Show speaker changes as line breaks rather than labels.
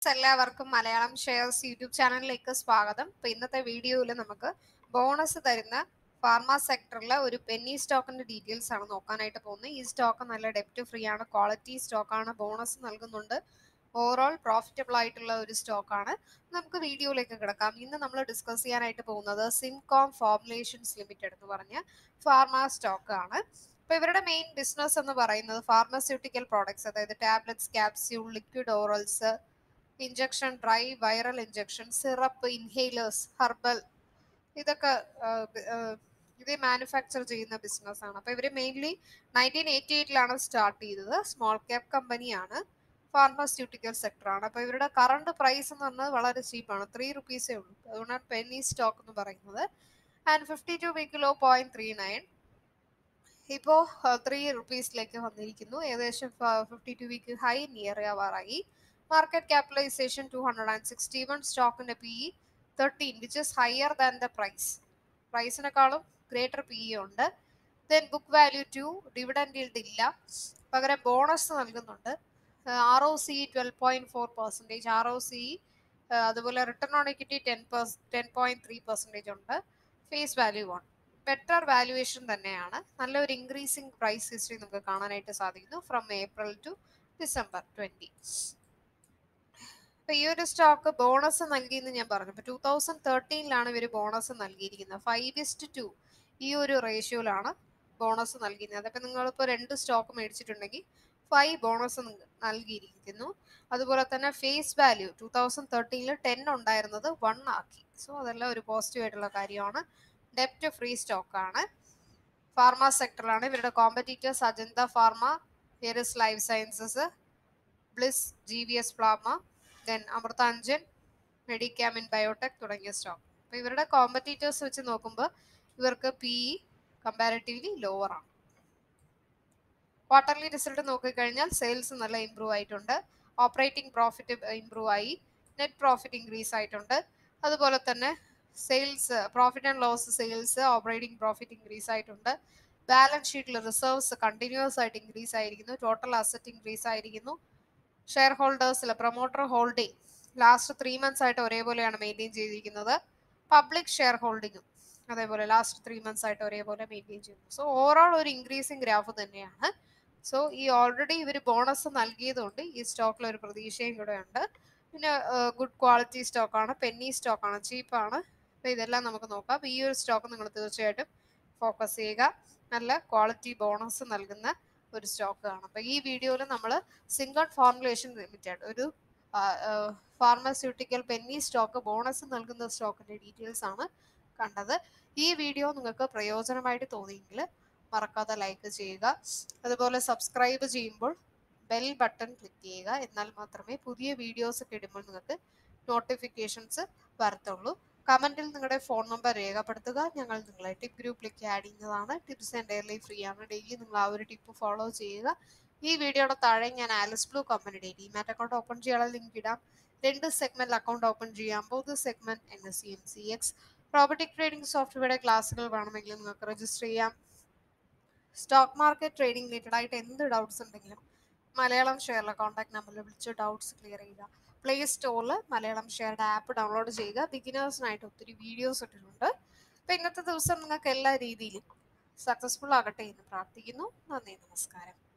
എല്ലാവർക്കും Malayalam shares YouTube ചാനലിലേക്ക് സ്വാഗതം ഇപ്പൊ ഇന്നത്തെ വീഡിയോയിൽ നമുക്ക് ബോണസ് തരുന്ന ഫാർമ സെക്ടറിലെ ഒരു പെന്നി സ്റ്റോക്കിന്റെ ഡീറ്റെയിൽസ് ആണ് നോക്കാനായിട്ട് പോകുന്നത് ഈ സ്റ്റോക്ക് നല്ല ഡെപ്റ്റ് ഫ്രീ ആണ് ക്വാളിറ്റി സ്റ്റോക്ക് ആണ് ബോണസ് നൽകുന്നുണ്ട് ഓവറോൾ പ്രോഫിറ്റബിൾ ആയിട്ടുള്ള ഒരു സ്റ്റോക്ക് ആണ് നമുക്ക് വീഡിയോയിലേക്ക് കിടക്കാം ഇന്ന് നമ്മൾ ഡിസ്കസ് ചെയ്യാനായിട്ട് പോകുന്നത് സിംകോം ഫോർമുലേഷൻസ് ലിമിറ്റഡ് എന്ന് പറഞ്ഞ ഫാർമ സ്റ്റോക്ക് ആണ് അപ്പൊ ഇവരുടെ മെയിൻ ബിസിനസ് എന്ന് പറയുന്നത് ഫാർമസ്യൂട്ടിക്കൽ പ്രോഡക്ട്സ് അതായത് tablets capsule liquid orals injection dry viral injection syrup inhalers herbal ഇതൊക്കെ ആഹ് ബ- ആഹ് ഇത് മാനുഫാക്ചർ ചെയ്യുന്ന ബിസിനസ് ആണ് അപ്പൊ ഇവര് മെയിൻലി നയൻറ്റീൻ എയ്റ്റി എയ്റ്റിലാണ് സ്റ്റാർട്ട് ചെയ്തത് സ്മോൾ ക്യാപ് കമ്പനിയാണ് ഫാർമസ്യൂട്ടിക്കൽ സെക്ടർ ആണ് അപ്പൊ ഇവരുടെ കറണ്ട് പ്രൈസ് എന്ന് പറഞ്ഞത് വളരെ ചീപ്പാണ് ത്രീ റുപ്പീസേ ഉള്ളൂ അതുകൊണ്ടാണ് പെന്നി സ്റ്റോക്ക് എന്ന് പറയുന്നത് and fifty two week low point three nine ഇപ്പോൾ ത്രീ റുപ്പീസിലേക്ക് വന്നിരിക്കുന്നു ഏകദേശം fifty two week high near ആവാറായി market capitalisation two hundred and sixty one സ്റ്റോക്കിന്റെ P E thirteen which is higher than the price പ്രൈസിനെക്കാളും greater P E ഉണ്ട് then book value two dividend yield ഇല്ല പകരം bonus നൽകുന്നുണ്ട് R O C twelve point four percentage R O C അതുപോലെ return on equity ten പെർസ് ten point three percentage ഉണ്ട് face value one better valuation തന്നെയാണ് നല്ലൊരു increasing price history നമുക്ക് കാണാനായിട്ട് സാധിക്കുന്നു from April to December twenty അപ്പൊ ഈ ഒരു സ്റ്റോക്ക് ബോണസ് നൽകിയെന്ന് ഞാൻ പറഞ്ഞു ഇപ്പൊ ടൂ തൗസൻഡ് തേർട്ടീനിലാണ് ഇവർ ബോണസ് നൽകിയിരിക്കുന്നത് ഫൈവ് ഇസ്റ്റ് ടു ഈ ഒരു റേഷ്യോയിലാണ് ബോണസ് നൽകിയിരുന്നത് അപ്പൊ നിങ്ങളിപ്പോൾ രണ്ട് സ്റ്റോക്ക് മേടിച്ചിട്ടുണ്ടെങ്കിൽ ഫൈവ് ബോണസ് നൽകിയിരിക്കുന്നു അതുപോലെ തന്നെ ഫേസ് വാല്യൂ ടൂ തൗസൻഡ് തേർട്ടീനിൽ ടെൻ ഉണ്ടായിരുന്നത് വൺ ആക്കി സോ അതെല്ലാം ഒരു പോസിറ്റീവ് ആയിട്ടുള്ള കാര്യമാണ് ഡെപ്റ്റ് ഫ്രീ സ്റ്റോക്ക് ആണ് ഫാർമ സെക്ടറിലാണ് ഇവരുടെ competitors Ajanta pharma Eris life sciences Bliss G V S പ്ലാമ ദെൻ അമൃതാഞ്ജൻ മെഡിക്കാമിൻ ബയോടെക് തുടങ്ങിയ സ്റ്റോക്ക് അപ്പോൾ ഇവരുടെ കോമ്പറ്റീറ്റേഴ്സ് വെച്ച് നോക്കുമ്പോൾ ഇവർക്ക് പി ഇ കമ്പാരിറ്റീവ്ലി ലോവർ ആണ് ക്വാർട്ടർലി റിസൾട്ട് നോക്കിക്കഴിഞ്ഞാൽ സെയിൽസ് നല്ല ഇമ്പ്രൂവ് ആയിട്ടുണ്ട് ഓപ്പറേറ്റിംഗ് പ്രോഫിറ്റ് ഇമ്പ്രൂവ് ആയി നെറ്റ് പ്രോഫിറ്റ് ഇൻക്രീസ് ആയിട്ടുണ്ട് അതുപോലെ തന്നെ sales profit and loss sales operating profit increase ആയിട്ടുണ്ട് ബാലൻസ് ഷീറ്റിൽ റിസർവ്സ് കണ്ടിന്യൂസ് ആയിട്ട് ഇൻക്രീസ് ആയിരിക്കുന്നു ടോട്ടൽ അസറ്റ് ഇൻക്രീസ് ആയിരിക്കുന്നു ഷെയർ ഹോൾഡേഴ്സിൽ promoter holding last three months ആയിട്ട് ഒരേപോലെയാണ് മെയിൻറ്റെയിൻ ചെയ്തിരിക്കുന്നത് പബ്ലിക് ഷെയർ ഹോൾഡിങ്ങും അതേപോലെ ലാസ്റ്റ് ത്രീ മന്ത്സ് ആയിട്ട് ഒരേപോലെ മെയിൻറ്റെയിൻ ചെയ്യുന്നു സോ ഓവറോൾ ഒരു ഇൻക്രീസിങ് ഗ്രാഫ് തന്നെയാണ് സോ ഈ ഓൾറെഡി ഇവർ ബോണസ് നൽകിയതുകൊണ്ട് ഈ സ്റ്റോക്കിൽ ഒരു പ്രതീക്ഷയും കൂടെ ഉണ്ട് പിന്നെ ഗുഡ് ക്വാളിറ്റി സ്റ്റോക്കാണ് പെന്നി സ്റ്റോക്കാണ് ചീപ്പാണ് അപ്പോൾ ഇതെല്ലാം നമുക്ക് നോക്കാം ഈ ഒരു സ്റ്റോക്ക് നിങ്ങൾ തീർച്ചയായിട്ടും ഫോക്കസ് ചെയ്യുക നല്ല ക്വാളിറ്റി ബോണസ് നൽകുന്ന ഒരു സ്റ്റോക്കാണ് അപ്പോൾ ഈ വീഡിയോയിൽ നമ്മൾ സിംഗിൾ ഫോർമുലേഷൻ ലിമിറ്റഡ് ഒരു ഫാർമസ്യൂട്ടിക്കൽ പെന്നി സ്റ്റോക്ക് ബോണസ് നൽകുന്ന സ്റ്റോക്കിന്റെ ഡീറ്റെയിൽസ് ആണ് കണ്ടത് ഈ വീഡിയോ നിങ്ങൾക്ക് പ്രയോജനമായിട്ട് തോന്നിയെങ്കിൽ മറക്കാതെ ലൈക്ക് ചെയ്യുക അതുപോലെ സബ്സ്ക്രൈബ് ചെയ്യുമ്പോൾ ബെൽ ബട്ടൺ ക്ലിക്ക് ചെയ്യുക എന്നാൽ മാത്രമേ പുതിയ വീഡിയോസ് ഒക്കെ ഇടുമ്പോൾ നിങ്ങൾക്ക് നോട്ടിഫിക്കേഷൻസ് വരത്തുള്ളൂ കമന്റിൽ നിങ്ങളുടെ ഫോൺ നമ്പർ രേഖപ്പെടുത്തുക ഞങ്ങൾ നിങ്ങളെ ടിപ്പ് ഗ്രൂപ്പിലേക്ക് ആഡ് ചെയ്യുന്നതാണ് ടിപ്സ് എൻ്റയർലി ഫ്രീ ആണ് ഡെയിലി നിങ്ങൾ ആ ഒരു ടിപ്പ് ഫോളോ ചെയ്യുക ഈ വീഡിയോയുടെ താഴെ ഞാൻ ആലിസ് ബ്ലൂ കമ്പനിയുടെ ഡിമാറ്റ് അക്കൗണ്ട് ഓപ്പൺ ചെയ്യാനുള്ള ലിങ്ക് ഇടാം രണ്ട് സെഗ്മെന്റിൽ അക്കൗണ്ട് ഓപ്പൺ ചെയ്യാം both segment N S C M C X robotic trading സോഫ്റ്റ്വെയറുടെ ക്ലാസ്സുകൾ വേണമെങ്കിൽ നിങ്ങൾക്ക് രജിസ്റ്റർ ചെയ്യാം സ്റ്റോക്ക് മാർക്കറ്റ് ട്രേഡിംഗ് റിലേറ്റഡ് ആയിട്ട് എന്ത് ഡൗട്ട്സ് ഉണ്ടെങ്കിലും മലയാളം ഷെയറിലെ കോൺടാക്ട് നമ്പറിൽ വിളിച്ച് ഡൗട്ട്സ് ക്ലിയർ ചെയ്യുക പ്ലേ സ്റ്റോറിൽ മലയാളം ഷെയറുടെ ആപ്പ് ഡൗൺലോഡ് ചെയ്യുക ബിഗിനേഴ്സിനായിട്ട് ഒത്തിരി വീഡിയോസ് ഇട്ടിട്ടുണ്ട് അപ്പം ഇന്നത്തെ ദിവസം നിങ്ങൾക്ക് എല്ലാ രീതിയിലും സക്സസ്ഫുൾ ആകട്ടെ എന്ന് പ്രാർത്ഥിക്കുന്നു നന്ദി നമസ്കാരം